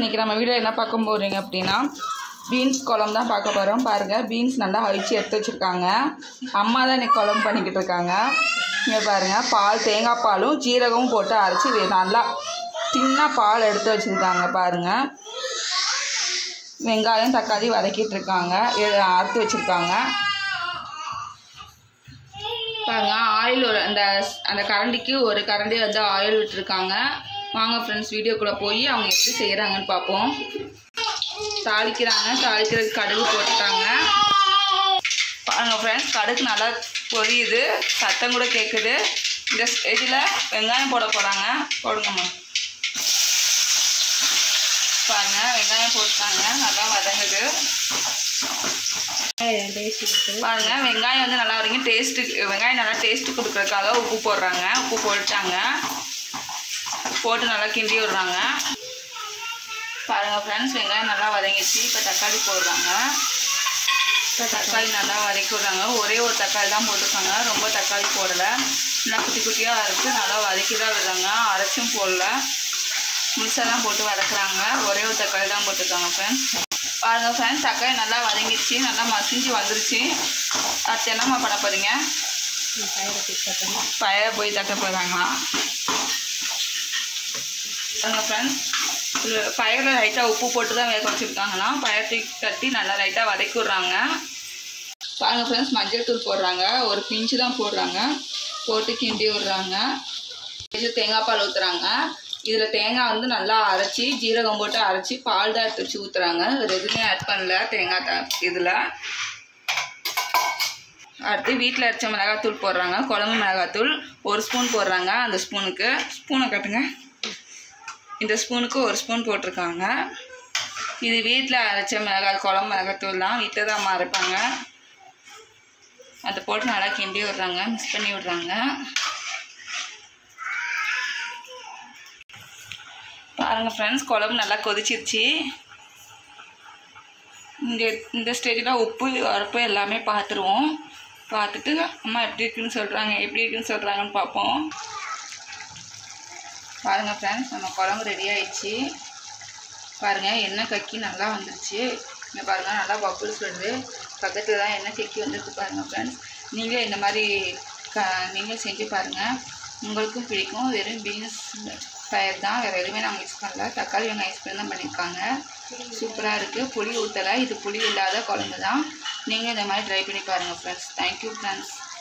இன்றைக்கி நம்ம வீடியோ என்ன பார்க்க போகிறீங்க அப்படின்னா பீன்ஸ் குழம்பு தான் பார்க்க போகிறோம் பாருங்கள் பீன்ஸ் நல்லா அவிச்சு எடுத்து வச்சுருக்காங்க அம்மா தான் இன்றைக்கி குழம்பு பண்ணிக்கிட்டு இருக்காங்க இங்கே பாருங்கள் பால் தேங்காய் பாலும் ஜீரகமும் போட்டு அரைச்சி வே- நல்லா தின்னாக பால் எடுத்து வச்சுருக்காங்க பாருங்கள் வெங்காயம் தக்காளி வதக்கிட்டு இருக்காங்க எ- அறுத்து வச்சுருக்காங்க பாருங்க ஆயில் ஒரு அந்த அந்த கரண்டிக்கு ஒரு கரண்டி வந்து ஆயில் விட்டுருக்காங்க வாங்க ஃப்ரெண்ட்ஸ் வீடியோக்குள்ளே போய் அவங்க எப்படி செய்கிறாங்கன்னு பார்ப்போம் தாளிக்கிறாங்க தாளிக்கிறதுக்கு கடுகு போட்டுட்டாங்க பாருங்க ஃப்ரெண்ட்ஸ் கடுகு நல்லா பொரியுது சத்தம் கூட கேட்குது இந்த ஸ்டேஜில் வெங்காயம் போட போகிறாங்க போடுங்கம்மா பாருங்க வெங்காயம் போட்டாங்க நல்லா வதங்குது பாருங்க வெங்காயம் வந்து நல்லா வரைக்கும் டேஸ்ட்டு வெங்காயம் நல்லா டேஸ்ட்டு கொடுக்கறதுக்காக உப்பு போடுறாங்க உப்பு போட்டாங்க போட்டு நல்லா கிண்டி விடுறாங்க பாருங்க ஃப்ரெண்ட்ஸ் வெங்காயம் நல்லா வதங்கிச்சு இப்போ தக்காளி போடுறாங்க இப்போ தக்காளி நல்லா வதக்கி விடுறாங்க ஒரே ஒரு தக்காளி தான் போட்டிருக்காங்க ரொம்ப தக்காளி போடலை நல்லா குட்டி குட்டியாக இருக்குது நல்லா வதக்கி தான் விடுறாங்க அரைச்சும் போடல முழுசாக தான் போட்டு வதக்குறாங்க ஒரே ஒரு தக்காளி தான் போட்டிருக்காங்க ஃப்ரெண்ட்ஸ் பாருங்க ஃப்ரெண்ட்ஸ் தக்காளி நல்லா வதங்கிடுச்சு நல்லா மசிஞ்சு வந்துருச்சு அடுத்து என்னம்மா பண்ண போகிறீங்க பயிரை போய் தட்ட போகிறாங்களா பாருங்க ஃப்ரெண்ட்ஸ் பயிரில் லைட்டாக உப்பு போட்டு தான் வேக வச்சுருக்காங்களாம் பயிர் தூக்கி தட்டி நல்லா லைட்டாக வதக்கி விட்றாங்க பாருங்க ஃப்ரெண்ட்ஸ் மஞ்சள் தூள் போடுறாங்க ஒரு பிஞ்சு தான் போடுறாங்க போட்டு கிண்டி விடுறாங்க கொஞ்சம் தேங்காய் பால் ஊற்றுறாங்க இதில் தேங்காய் வந்து நல்லா அரைச்சி ஜீரகம் போட்டு அரைச்சி பால் தான் எடுத்து வச்சு ஊற்றுறாங்க வேறு எதுவுமே ஆட் பண்ணல தேங்காய் தா இதில் அடுத்து வீட்டில் அரைச்ச மிளகாத்தூள் போடுறாங்க குழம்பு மிளகாத்தூள் ஒரு ஸ்பூன் போடுறாங்க அந்த ஸ்பூனுக்கு ஸ்பூனை கட்டுங்க இந்த ஸ்பூனுக்கு ஒரு ஸ்பூன் போட்டிருக்காங்க இது வீட்டில் அரைச்ச மிளகாய் குழம்பு மிளகாத்தூள் தான் வீட்டில் தான் அம்மா அரைப்பாங்க அதை போட்டு நல்லா கிண்டி விடுறாங்க மிக்ஸ் பண்ணி விடுறாங்க பாருங்க ஃப்ரெண்ட்ஸ் குழம்பு நல்லா கொதிச்சிருச்சு இந்த இந்த ஸ்டேஜில் உப்பு உரப்பு எல்லாமே பார்த்துருவோம் பார்த்துட்டு அம்மா எப்படி இருக்குன்னு சொல்கிறாங்க எப்படி இருக்குன்னு சொல்கிறாங்கன்னு பார்ப்போம் பாருங்கள் ஃப்ரெண்ட்ஸ் நம்ம குழம்பு ரெடி ஆயிடுச்சு பாருங்கள் எண்ணெய் கக்கி நல்லா வந்துருச்சு இங்கே பாருங்கள் நல்லா பப்புள்ஸ் வருது பக்கத்தில் தான் எண்ணெய் கக்கி வந்துருக்கு பாருங்கள் ஃப்ரெண்ட்ஸ் நீங்களே இந்த மாதிரி க நீங்களும் செஞ்சு பாருங்கள் உங்களுக்கும் பிடிக்கும் வெறும் பீன்ஸ் பயிர் தான் வேறு எதுவுமே நாங்கள் யூஸ் பண்ணல தக்காளி வெங்காயம் யூஸ் பண்ணி தான் பண்ணியிருக்காங்க சூப்பராக இருக்குது புளி ஊற்றலை இது புளி இல்லாத குழம்பு தான் நீங்கள் இந்த மாதிரி ட்ரை பண்ணி பாருங்கள் ஃப்ரெண்ட்ஸ் தேங்க்யூ ஃப்ரெண்ட்ஸ்